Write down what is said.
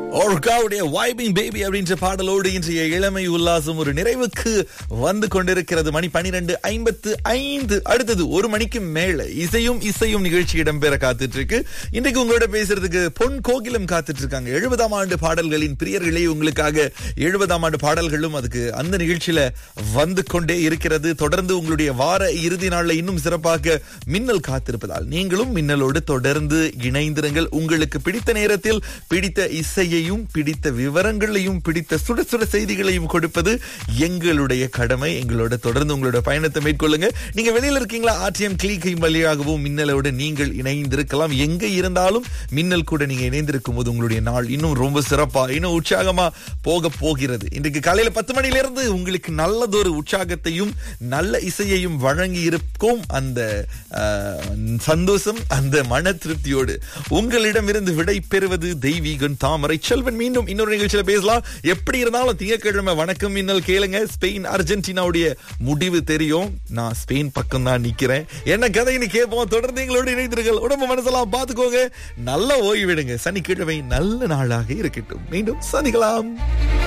ஒர்காவுடைய vibing baby அப்படின்ற பாடலோடு இன்றைய இளமை உல்லாசம் ஒரு நிறைவுக்கு வந்து கொண்டிருக்கிறது மணி பனிரெண்டு ஐம்பத்து ஐந்து அடுத்தது ஒரு மணிக்கு மேல இசையும் இசையும் நிகழ்ச்சி இடம்பெற காத்துட்டு இருக்கு இன்றைக்கு உங்களோட பேசுறதுக்கு பொன் கோகிலம் காத்துட்டு இருக்காங்க எழுபதாம் ஆண்டு பாடல்களின் பிரியர்களே உங்களுக்காக எழுபதாம் ஆண்டு பாடல்களும் அதுக்கு அந்த நிகழ்ச்சியில வந்து கொண்டே இருக்கிறது தொடர்ந்து உங்களுடைய வார இறுதி நாள்ல இன்னும் சிறப்பாக மின்னல் காத்திருப்பதால் நீங்களும் மின்னலோடு தொடர்ந்து இணைந்திருங்கள் உங்களுக்கு பிடித்த நேரத்தில் பிடித்த இசையையும் பிடித்த விவரங்களையும் பிடித்த சுட சுட செய்திகளையும் கொடுப்பது எங்களுடைய கடமை எங்களோட தொடர்ந்து உங்களோட பயணத்தை மேற்கொள்ளுங்க நீங்க வெளியில இருக்கீங்களா ஆர்டிஎம் கிளிக்கை வழியாகவும் மின்னலோடு நீங்கள் இணைந்திருக்கலாம் எங்க இருந்தாலும் மின்னல் கூட நீங்க இணைந்திருக்கும் போது உங்களுடைய நாள் இன்னும் ரொம்ப சிறப்பா இன்னும் உற்சாகமா போக போகிறது இன்றைக்கு காலையில பத்து மணில இருந்து உங்களுக்கு நல்லதொரு உற்சாகத்தையும் நல்ல இசையையும் வழங்கி இருக்கும் அந்த ஆஹ், சந்தோஷம் அந்த மன திருப்தியோடு உங்களிடம் இருந்து விடை பெறுவது தெய்வீகன் தாமரை செல்வன் மீண்டும் இன்னொரு நிகழ்ச்சியில பேசலாம் எப்படி இருந்தாலும் திங்கட்கிழமை வணக்கம் மின்னல் கேளுங்க ஸ்பெயின் அர்ஜென்டினாவுடைய முடிவு தெரியும் நான் ஸ்பெயின் பக்கம் தான் நிக்கிறேன் என்ன கதைன்னு கேட்போம் தொடர்ந்து எங்களோடு இணைந்திருங்கள் உடம்பு மனசெல்லாம் பார்த்துக்கோங்க நல்ல ஓய்வு விடுங்க சனிக்கிழமை நல்ல நாளாக இருக்கட்டும் மீண்டும் சந்திக்கலாம்